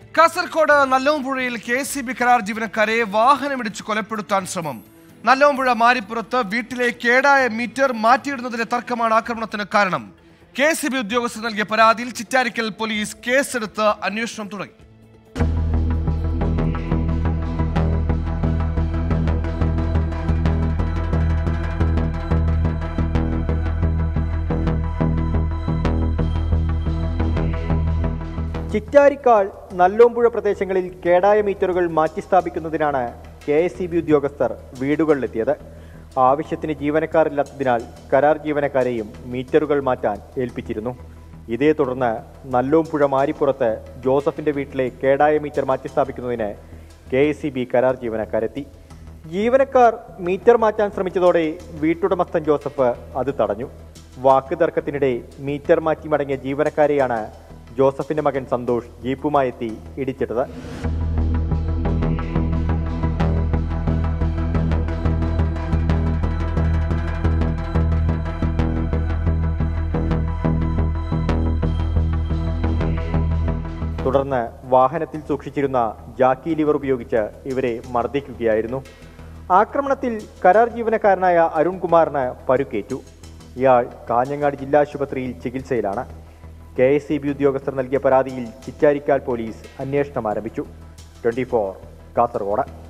കാസർഗോഡ് നല്ലവുംപുഴയിൽ K C B കരാർ ജീവനക്കാരെ വാഹനമിടിച്ച് കൊലപ്പെടുത്താൻ ശ്രമം നല്ലവുംപുഴ മാരിപ്പുറത്ത് വീട്ടിലെ കേടായ മീറ്റർ മാറ്റിയിടുന്നതിലെ തർക്കമാണ് ആക്രമണത്തിന് കാരണം കെ സി ബി ഉദ്യോഗസ്ഥർ നൽകിയ പരാതിയിൽ ചിറ്റാരിക്കൽ പോലീസ് കേസെടുത്ത് അന്വേഷണം തുടങ്ങി ചിറ്റാരിക്കാൾ നല്ലോമ്പുഴ പ്രദേശങ്ങളിൽ കേടായ മീറ്ററുകൾ മാറ്റിസ്ഥാപിക്കുന്നതിനാണ് കെ എസ് സി ബി ഉദ്യോഗസ്ഥർ വീടുകളിലെത്തിയത് ആവശ്യത്തിന് ജീവനക്കാരില്ലാത്തതിനാൽ കരാർ ജീവനക്കാരെയും മീറ്ററുകൾ മാറ്റാൻ ഏൽപ്പിച്ചിരുന്നു ഇതേ തുടർന്ന് നല്ലോമ്പുഴ മാരിപ്പുറത്ത് ജോസഫിന്റെ വീട്ടിലെ കേടായ മീറ്റർ മാറ്റിസ്ഥാപിക്കുന്നതിന് കെ എസ് സി ബി കരാർ ജീവനക്കാരെത്തി ജീവനക്കാർ മീറ്റർ മാറ്റാൻ ശ്രമിച്ചതോടെ വീട്ടുടമസ്ഥൻ ജോസഫ് അത് തടഞ്ഞു വാക്ക് തർക്കത്തിനിടെ മീറ്റർ മാറ്റി മടങ്ങിയ ജീവനക്കാരെയാണ് ജോസഫിന്റെ മകൻ സന്തോഷ് ജീപ്പുമായെത്തി ഇടിച്ചിട്ടത് തുടർന്ന് വാഹനത്തിൽ സൂക്ഷിച്ചിരുന്ന ജാക്കി ലിവർ ഉപയോഗിച്ച് ഇവരെ മർദ്ദിക്കുകയായിരുന്നു ആക്രമണത്തിൽ കരാർ ജീവനക്കാരനായ അരുൺകുമാറിന് പരുക്കേറ്റു ഇയാൾ കാഞ്ഞങ്ങാട് ജില്ലാ ആശുപത്രിയിൽ ചികിത്സയിലാണ് കെ എസ് സി ബി ഉദ്യോഗസ്ഥർ നൽകിയ പരാതിയിൽ ചിറ്റാരിക്കാൽ പോലീസ് അന്വേഷണം ആരംഭിച്ചു ട്വന്റി ഫോർ കാസർഗോഡ്